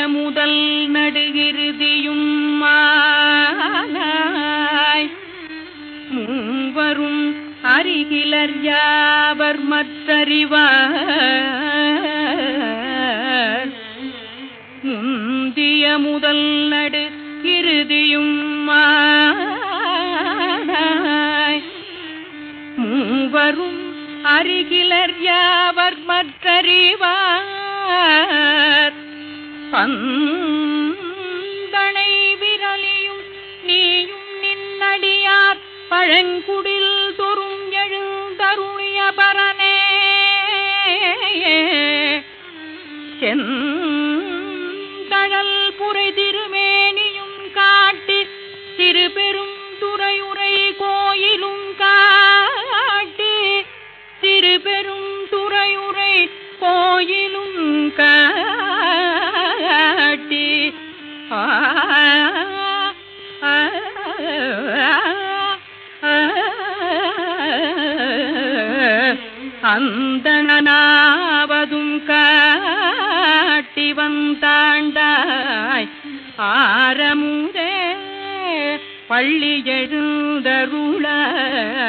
முதல் நடுகிருதியும் மாலாய் மூவரும் அருகிலர் யாவர் மற்றறிவார் முந்திய முதல் நடு இறுதியும் மாலாய் மூவரும் அருகிலர் யாவர் மற்றறிவார் பந்தனை விரலியும் நீயும் நின்னடியார் பழங்குடில் தொறும் எழுந்தருளிய பரனே செந்தழல் புரை திருமேனியும் காட்டி திருபெரும் துறையுரை கோயிலும் காட்டி திருபெரும் துறையுரை கோயிலும் காட்டி ஆ ஆ, ஆ, அந்தணனாவதும் காட்டி வந்தாண்டாய் ஆரமுதே பள்ளி எழுந்தருள